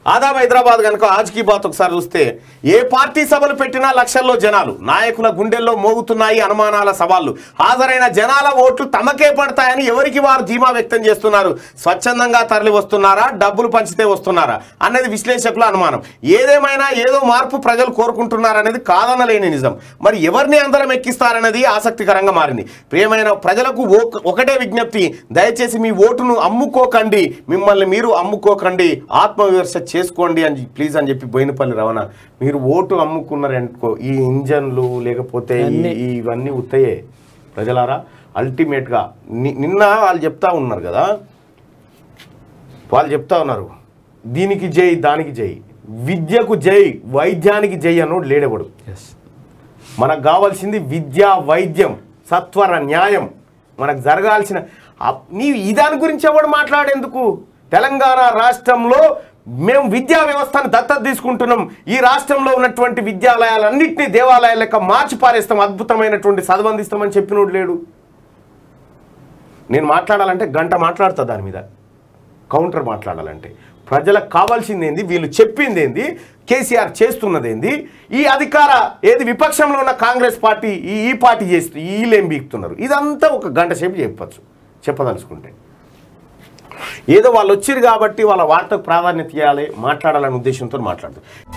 ఆదాబ్ హైదరాబాద్ కనుక ఆజ్కి బాత్ ఒకసారి చూస్తే ఏ పార్టీ సభలు పెట్టినా లక్షల్లో జనాలు నాయకుల గుండెల్లో మోగుతున్నాయి అనుమానాల సవాళ్లు హాజరైన జనాల ఓట్లు తమకే పడతాయని ఎవరికి వారు ధీమా వ్యక్తం చేస్తున్నారు స్వచ్ఛందంగా తరలి వస్తున్నారా డబ్బులు పంచితే వస్తున్నారా అన్నది విశ్లేషకుల అనుమానం ఏదేమైనా ఏదో మార్పు ప్రజలు కోరుకుంటున్నారనేది కాదనలేని నిజం మరి ఎవరిని అందరం ఎక్కిస్తారనేది ఆసక్తికరంగా మారింది ప్రియమైన ప్రజలకు ఓ- ఒకటే విజ్ఞప్తి దయచేసి మీ ఓటును అమ్ముకోకండి మిమ్మల్ని మీరు అమ్ముకోకండి ఆత్మవిమర్శ చేసుకోండి అని ప్లీజ్ అని చెప్పి బోయినపల్లి రవణ మీరు ఓటు అమ్ముకున్నారనుకో ఈ ఇంజన్లు లేకపోతే ఈ- ఈ ఇవన్నీ ఉత్తయే ప్రజలారా అల్టిమేట్గా ని- నిన్న వాళ్ళు చెప్తా ఉన్నారు కదా వాళ్ళు చెప్తా ఉన్నారు దీనికి జై దానికి జై విద్యకు జై వైద్యానికి జై అన్నోడు లేడెవడు ఎస్ మనకు కావాల్సింది విద్య వైద్యం సత్వర న్యాయం మనకు జరగాల్సిన అప్- నీ ఈ దాని గురించి ఎవడు మాట్లాడేందుకు తెలంగాణ రాష్ట్రంలో మేము విద్యా వ్యవస్థను దత్తత తీసుకుంటున్నాం ఈ రాష్ట్రంలో ఉన్నటువంటి విద్యాలయాలన్నింటినీ దేవాలయాల లెక్క మార్చి పారేస్తాం అద్భుతమైనటువంటి చదవందిస్తామని చెప్పినోడు లేడు నేను మాట్లాడాలంటే గంట మాట్లాడతా దాని మీద కౌంటర్ మాట్లాడాలంటే ప్రజలకు కావాల్సింది ఏంది వీళ్ళు చెప్పింది ఏంది కేసీఆర్ చేస్తున్నది ఏంది ఈ అధికార ఏది విపక్షంలో ఉన్న కాంగ్రెస్ పార్టీ ఈ ఈ పార్టీ చేస్తూ వీళ్ళు ఏం బీక్తున్నారు ఇదంతా ఒక గంట సేపు చెప్పచ్చు చెప్పదలుచుకుంటే ఏదో వాళ్ళు వచ్చిరు కాబట్టి వాళ్ళ వార్తకు ప్రాధాన్యత ఇవ్వాలి మాట్లాడాలనే ఉద్దేశంతో మాట్లాడుతారు